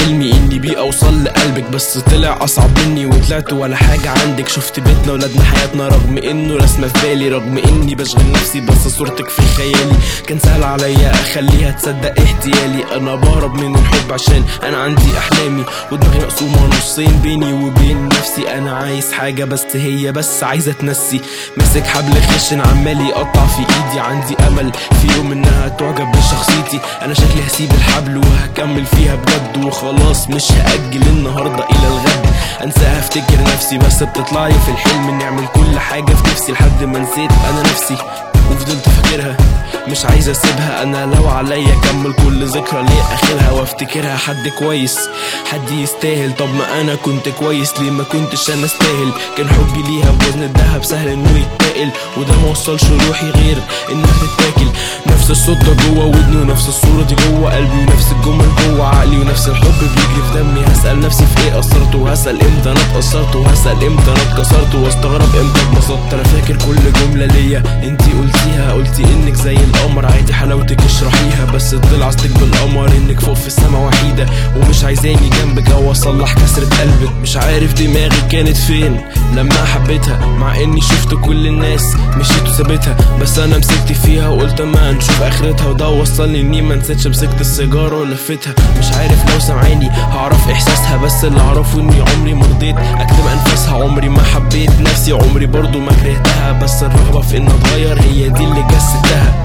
حلمي اني بيه اوصل لقلبك بس طلع اصعب مني وطلعت ولا حاجة عندك شفت بيتنا ولادنا حياتنا رغم انه رسمة في بالي رغم اني بشغل نفسي بس صورتك في خيالي كان سهل عليا اخليها تصدق احتيالي انا بهرب من الحب عشان انا عندي احلامي ودماغي مقسومة نصين بيني وبين نفسي انا عايز حاجة بس هي بس عايزة تنسي ماسك حبل خشن عمال يقطع في ايدي عندي امل في يوم انها تعجب بشخصيتي انا شكلي هسيب الحبل وهكمل فيها بجد وخلاص مش هاجل النهارده الى الغد انساها افتكر نفسي بس بتطلع لي في الحلم نعمل كل حاجه في نفسي لحد ما نسيت انا نفسي وفضلت فاكرها مش عايز اسيبها انا لو عليا اكمل كل ذكرى لاخرها وافتكرها حد كويس حد يستاهل طب ما انا كنت كويس ليه ما كنتش انا استاهل كان حبي ليها بوزن الدهب سهل انه يتنقل وده ما وصلش روحي غير انها تتاكل نفس الصوت ده جوه ودني ونفس الصورة دي جوه قلبي ونفس الجمل جوه عقلي ونفس الحب بيجري في دمي هسأل نفسي في ايه قصرت وهسأل امتى انا اتأثرت وهسأل امتى انا اتكسرت واستغرب امتى اتبسطت انا فاكر كل جملة ليا انتي قلتيها قلتي انك زي القمر عادي حلاوتك اشرحيها بس طلع اصلك بالقمر انك فوق في السما وحيدة ومش عايزاني جنبك او اصلح كسرة قلبك مش عارف دماغي كانت فين لما حبيتها مع اني شفت كل الناس مشيت وسابتها بس انا مسكت فيها وقلت ما نشوف اخرتها وده وصلني اني ما نسيتش مسكت السيجاره ولفتها مش عارف لو سامعاني هعرف احساسها بس اللي اعرفه اني عمري ما رضيت اكتب انفاسها عمري ما حبيت نفسي عمري برضو ما كرهتها بس الرغبه في ان اتغير هي دي اللي جسدتها